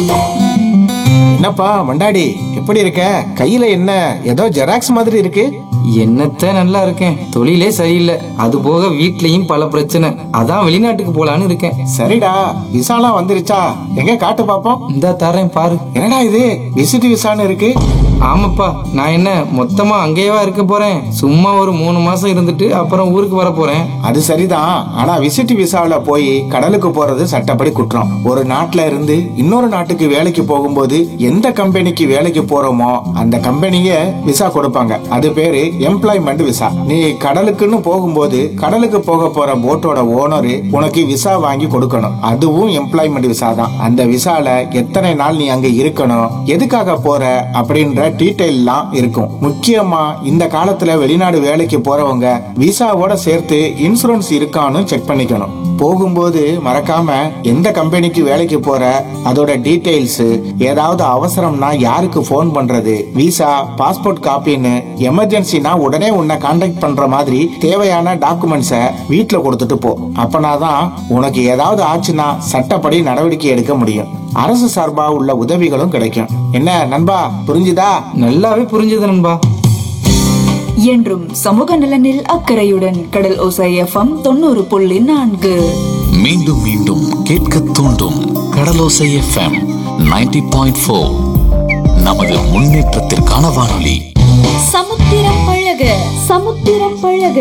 என்னப்பா மண்டாடி எப்படி இருக்க கையில என்ன ஏதோ ஜெராக்ஸ் மாதிரி இருக்கு என்னத்த நல்லா இருக்கேன் தொழிலே சரியில்லை அது போக வீட்லயும் பல பிரச்சனை அதான் வெளிநாட்டுக்கு போலான்னு இருக்கேன் சரிடா விசாலாம் வந்துருச்சா எங்க காட்டு பாப்போம் இந்த தரேன் பாரு என்னடா இது விசிட் விசான்னு இருக்கு ஆமாப்பா நான் என்ன மொத்தமா அங்கேயேவா இருக்க போறேன் சும்மா ஒரு மூணு மாசம் இருந்துட்டு அப்புறம் ஊருக்கு வர போறேன் அது சரிதான் ஆனா விசிட் விசாவுல போய் கடலுக்கு போறது சட்டப்படி குற்றம் ஒரு நாட்டுல இருந்து இன்னொரு நாட்டுக்கு வேலைக்கு போகும்போது எந்த கம்பெனிக்கு வேலைக்கு போறோமோ அந்த கம்பெனிய விசா கொடுப்பாங்க அது பேரு எம்ப்ளாய்மெண்ட் விசா நீ கடலுக்குன்னு போகும்போது கடலுக்கு போக போற போட்டோட ஓனரு உனக்கு விசா வாங்கி கொடுக்கணும் அதுவும் எம்ப்ளாய்மெண்ட் விசா தான் அந்த விசால எத்தனை நாள் நீ அங்க இருக்கணும் எதுக்காக போற அப்படின்ற டீட்டெயில்லாம் இருக்கும் முக்கியமா இந்த காலத்துல வெளிநாடு வேலைக்கு போறவங்க விசாவோட சேர்த்து இன்சூரன்ஸ் இருக்கான்னு செக் பண்ணிக்கணும் போகும்போது மறக்காம எந்த கம்பெனிக்கு வேலைக்கு போற அதோட டீடைல்ஸ் ஏதாவது அவசரம்னா யாருக்கு ஃபோன் பண்றது விசா பாஸ்போர்ட் காப்பின்னு எமர்ஜென்சினா உடனே உன்னை காண்டாக்ட் பண்ற மாதிரி தேவையான டாக்குமெண்ட்ஸை வீட்ல கொடுத்துட்டு போ அப்பனாதான் உனக்கு ஏதாவது ஆச்சுன்னா சட்டப்படி நடவடிக்கை எடுக்க முடியும் அரசு சார்பா உள்ள உதவிகளும் கிடைக்கும் என்ன நண்பா புரிஞ்சுதா நல்லாவே புரிஞ்சது நண்பா என்றும் சமூக நலனில் அக்கறையுடன் கடல் ஓசை எஃப்எம் தொண்ணூறு புள்ளி நான்கு மீண்டும் மீண்டும் கேட்க தூண்டும் கடலோசை எஃப்எம் 90.4 பாயிண்ட் ஃபோர் நமது முன்னேற்றத்திற்கான வானொலி சமுத்திரம் பழக சமுத்திரம் பழக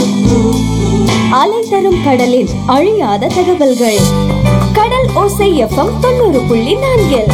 அலை தரும் கடலில் அழியாத தகவல்கள் கடல் ஓசை எஃப்எம் தொண்ணூறு புள்ளி நான்கில்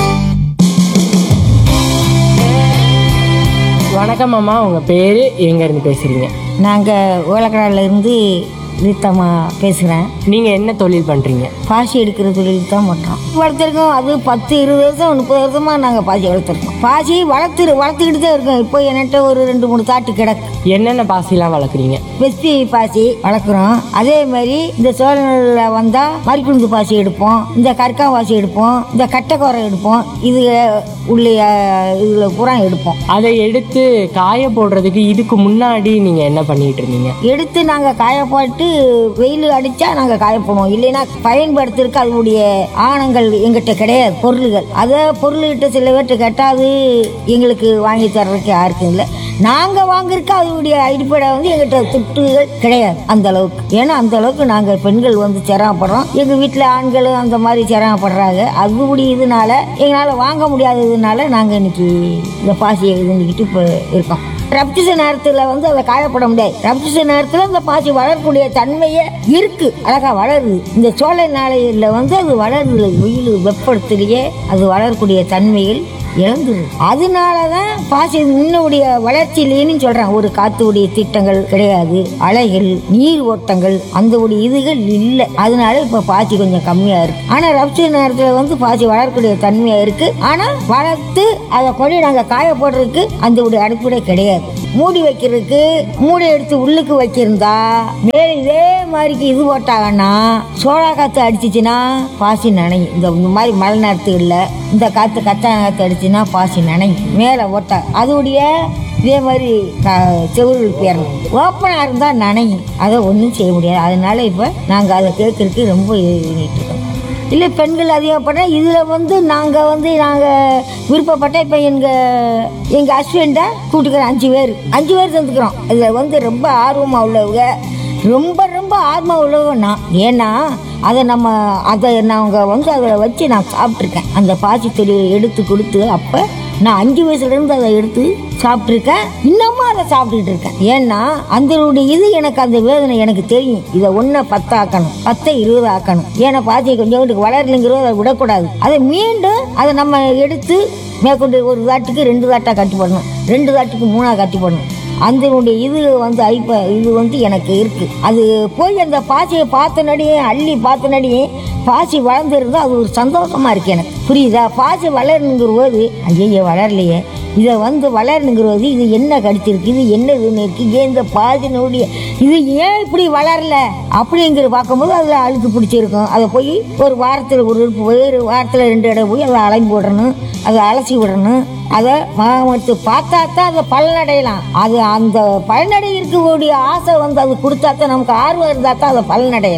வணக்கம் அம்மா உங்கள் பேர் எங்கேருந்து பேசுகிறீங்க நாங்கள் ஓலக்கடால இருந்து ரீத்தம்மா பேசுகிறேன் நீங்கள் என்ன தொழில் பண்ணுறீங்க பாசி எடுக்கிற தொழில் தான் பண்ணுறோம் வளர்த்துருக்கோம் அது பத்து இருபது வருஷம் முப்பது வருஷமாக நாங்கள் பாசி வளர்த்துருக்கோம் பாசி வளர்த்து வளர்த்துக்கிட்டு தான் இருக்கோம் இப்போ என்கிட்ட ஒரு ரெண்டு மூணு தாட்டு கிடக்கு என்னென்ன பாசிலாம் வளர்க்குறீங்க வெஸ்பி பாசி வளர்க்குறோம் அதே மாதிரி இந்த சோழனில் வந்தால் மறிக்குழுந்து பாசி எடுப்போம் இந்த கற்கா பாசி எடுப்போம் இந்த கட்டைக்கோரை எடுப்போம் இது உள்ள இதில் பூரா எடுப்போம் அதை எடுத்து காய போடுறதுக்கு இதுக்கு முன்னாடி நீங்கள் என்ன பண்ணிட்டு இருந்தீங்க எடுத்து நாங்கள் காய போட்டு வெயில் அடிச்சா நாங்கள் காய போடுவோம் இல்லைன்னா பயன்படுத்துறதுக்கு அதனுடைய ஆணங்கள் எங்கிட்ட கிடையாது பொருள்கள் அதை பொருள்கிட்ட சில பேர்கிட்ட கேட்டால் அது எங்களுக்கு வாங்கி தர்றதுக்கு யாருக்கும் இல்லை நாங்கள் வாங்குறதுக்கு அதனுடைய அடிப்படை வந்து எங்கிட்ட துட்டுகள் கிடையாது அந்த அளவுக்கு ஏன்னா அந்த அளவுக்கு நாங்கள் பெண்கள் வந்து சிரமப்படுறோம் எங்கள் வீட்டில் ஆண்களும் அந்த மாதிரி சிரமப்படுறாங்க அதுபடி இதனால எங்களால் வாங்க முடியாததுனால நாங்கள் இன்னைக்கு இந்த பாசியை இதுன்னுக்கிட்டு இப்போ இருக்கோம் ரப்திச நேரத்தில் வந்து அதை காயப்பட முடியாது ரப்திச நேரத்தில் இந்த பாசி வளரக்கூடிய தன்மையே இருக்கு அழகா வளருது இந்த சோலை நாளையில் வந்து அது வளருது வெயில் வெப்பத்திலேயே அது வளரக்கூடிய தன்மைகள் இழந்துருது அதனால தான் பாசி முன்னுடைய வளர்ச்சியிலேன்னு சொல்றேன் ஒரு காத்துடைய திட்டங்கள் கிடையாது அலைகள் நீர் ஓட்டங்கள் அந்த உடைய இதுகள் இல்லை அதனால இப்ப பாசி கொஞ்சம் கம்மியா இருக்கு ஆனா ரப்சி நேரத்துல வந்து பாசி வளரக்கூடிய தன்மையா இருக்கு ஆனா வளர்த்து அதை கொண்டு நாங்க காய போடுறதுக்கு அந்த உடைய அடிப்படை கிடையாது மூடி வைக்கிறதுக்கு மூடி எடுத்து உள்ளுக்கு வச்சிருந்தா மேல இதே மாதிரிக்கு இது போட்டாங்கன்னா சோழா காத்து அடிச்சிச்சுன்னா பாசி நனையும் இந்த இந்த மாதிரி மழை நேரத்துக்குள்ள இந்த காத்து கச்சா காத்து அடிச்சுன்னா பாசி நனையும் மேலே ஓட்டா அதோடைய இதே மாதிரி க- செவுரு பேரணும் ஓப்பனாக இருந்தால் நனையும் அதை ஒன்றும் செய்ய முடியாது அதனால இப்போ நாங்கள் அதை கேட்கறதுக்கு ரொம்ப இது பண்ணிட்டு இருக்கோம் இல்லை பெண்கள் அதிகப்பட்ட இதில் வந்து நாங்கள் வந்து நாங்கள் விருப்பப்பட்ட இப்போ எங்கள் எங்கள் ஹஸ்பண்டை கூட்டுக்கிறோம் அஞ்சு பேர் அஞ்சு பேர் சேர்ந்துக்கிறோம் இதில் வந்து ரொம்ப ஆர்வமாக உள்ளவங்க ரொம்ப ரொம்ப ஆர்வம் உள்ளவங்க நான் ஏன்னா அதை நம்ம அதை நாங்கள் வந்து அதை வச்சு நான் சாப்பிட்ருக்கேன் அந்த பாசி தொழிலை எடுத்து கொடுத்து அப்போ நான் அஞ்சு வயசுலேருந்து அதை எடுத்து சாப்பிட்ருக்கேன் இன்னமும் அதை சாப்பிட்டுட்டு இருக்கேன் ஏன்னா அதனுடைய இது எனக்கு அந்த வேதனை எனக்கு தெரியும் இதை ஒன்றை பத்தாக்கணும் பத்தை இருபது ஆக்கணும் ஏன்னா பாத்தி கொஞ்சோண்டு வளரலைங்கிறத அதை விடக்கூடாது அதை மீண்டும் அதை நம்ம எடுத்து மேற்கொண்டு ஒரு தாட்டுக்கு ரெண்டு தாட்டாக கட்டி போடணும் ரெண்டு தாட்டுக்கு மூணாக கட்டி போடணும் அதனுடைய இது வந்து ஐப்ப இது வந்து எனக்கு இருக்கு அது போய் அந்த பாசியை பார்த்த நடிகை அள்ளி பார்த்த நடிகை பாசி வளர்ந்துருந்தா அது ஒரு சந்தோஷமா இருக்கு எனக்கு புரியுதா பாசி வளரணுங்கிற போது ஐயோ வளரலையே இதை வந்து வளரணுங்கிற போது இது என்ன கடிச்சிருக்கு இது என்ன இதுன்னு இருக்கு ஏன் இந்த பாசினுடைய இது ஏன் இப்படி வளரல அப்படிங்கிற பார்க்கும்போது அதில் அழுக்கு பிடிச்சிருக்கும் அதை போய் ஒரு வாரத்தில் ஒரு ஒரு வாரத்தில் ரெண்டு இடம் போய் அதை அலம்பி விடணும் அதை அலசி விடணும் அதை மகமத்து பார்த்தா தான் அதை பலனடையலாம் அது அந்த பலனடை இருக்கக்கூடிய ஆசை வந்து அது கொடுத்தா தான் நமக்கு ஆர்வம் இருந்தால் தான் அதை பலனடையலாம்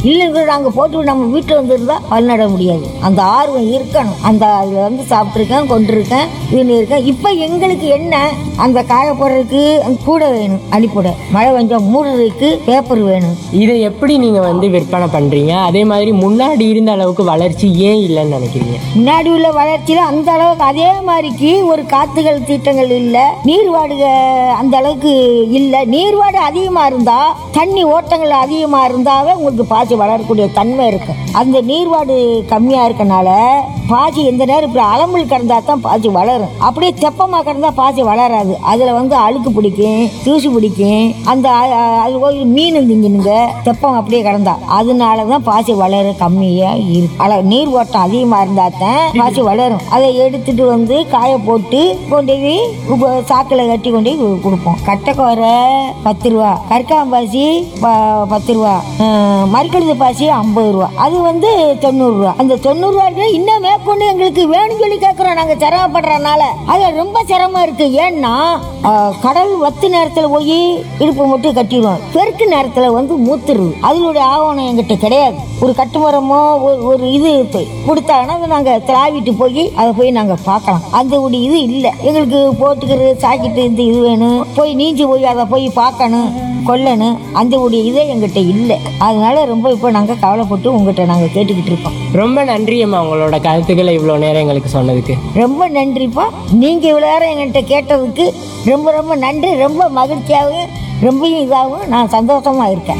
இல்லைங்க நாங்கள் போட்டு நம்ம வீட்டில் வந்துருந்தா பல் நட முடியாது அந்த ஆர்வம் இருக்கணும் அந்த அதில் வந்து சாப்பிட்ருக்கேன் கொண்டிருக்கேன் இதுன்னு இருக்கேன் இப்போ எங்களுக்கு என்ன அந்த காய போடுறதுக்கு கூட வேணும் அடிப்படை மழை கொஞ்சம் மூடுறதுக்கு பேப்பர் வேணும் இதை எப்படி நீங்க வந்து விற்பனை பண்றீங்க அதே மாதிரி முன்னாடி இருந்த அளவுக்கு வளர்ச்சி ஏன் இல்லைன்னு நினைக்கிறீங்க முன்னாடி உள்ள வளர்ச்சியில அந்த அளவுக்கு அதே மாதிரிக்கு ஒரு காத்துகள் திட்டங்கள் இல்ல நீர்வாடுக அந்த அளவுக்கு இல்ல நீர்வாடு அதிகமா இருந்தா தண்ணி ஓட்டங்கள் அதிகமா இருந்தாவே உங்களுக்கு பாசி வளரக்கூடிய தன்மை இருக்கு அந்த நீர்வாடு கம்மியா இருக்கனால பாசி எந்த நேரம் இப்படி அலம்பல் கிடந்தா தான் பாசி வளரும் அப்படியே தெப்பமா கிடந்தா பாசி வளராது அதுல வந்து அழுக்கு பிடிக்கும் தூசி பிடிக்கும் அந்த அ- அ- அது போய் மீன் திங்கினுங்க தெப்பம் அப்படியே கிடந்தா அதனாலதான் பாசி வளர கம்மியா இருக்கு அள நீர் ஓட்டம் அதிகமா இருந்தா தான் பாசி வளரும் அதை எடுத்துட்டு வந்து காய போட்டு கொண்டு போய் உப்ப- சாக்குல கட்டி கொண்டு போய் கொடுப்போம் கட்டைக்கோரை பத்து ரூபா கற்காம்பாசி ப- பத்து ரூபா அஹ், மறிக்கழுது பாசி ஐம்பது ரூபா அது வந்து தொண்ணூறு ரூபா அந்த தொண்ணூறு ரூபாய்க்கு இன்னும் மேற்கொண்டு எங்களுக்கு வேணும்னு சொல்லி கேட்கறோம் நாங்க சிரமப்படுறதுனால அது ரொம்ப சிரமம் இருக்கு ஏன்னா அஹ், கடல் வத்து நேரத்துல போய் இடுப்பு மட்டும் கட்டிடுவோம் பெருக்கு நேரத்துல வந்து மூத்துருது அதனுடைய ஆவணம் எங்கிட்ட கிடையாது ஒரு கட்டுமரமோ ஒரு ஒரு இது து- கொடுத்தாங்கன்னா அதை நாங்க திராவிட்டு போய் அதை போய் நாங்க பார்க்கலாம் அந்த ஒரு இது இல்லை எங்களுக்கு போட்டுக்கிறது சாக்கிட்டு இந்த இது வேணும் போய் நீஞ்சி போய் அதை போய் பார்க்கணும் கொல்லணும் அந்த ஒரு இதே எங்கிட்ட இல்லை அதனால ரொம்ப இப்போ நாங்கள் கவலைப்பட்டு உங்ககிட்ட நாங்கள் கேட்டுக்கிட்டு இருக்கோம் ரொம்ப நன்றி அம்மா உங்களோட கருத்துக்களை இவ்வளோ நேரம் எங்களுக்கு சொன்னதுக்கு ரொம்ப நன்றிப்பா நீங்கள் இவ்வளோ நேரம் எங்கள்கிட்ட கேட்டதுக்கு ரொம்ப ரொம்ப நன்றி ரொம்ப மகிழ்ச்சியாகவும் ரொம்பவும் இதாகவும் நான் சந்தோஷமா இருக்கேன்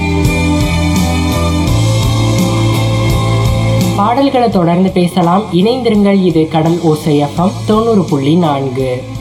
பாடல்களை தொடர்ந்து பேசலாம் இணைந்திருங்கள் இது கடல் ஓசை எஃப்எம் தொண்ணூறு புள்ளி நான்கு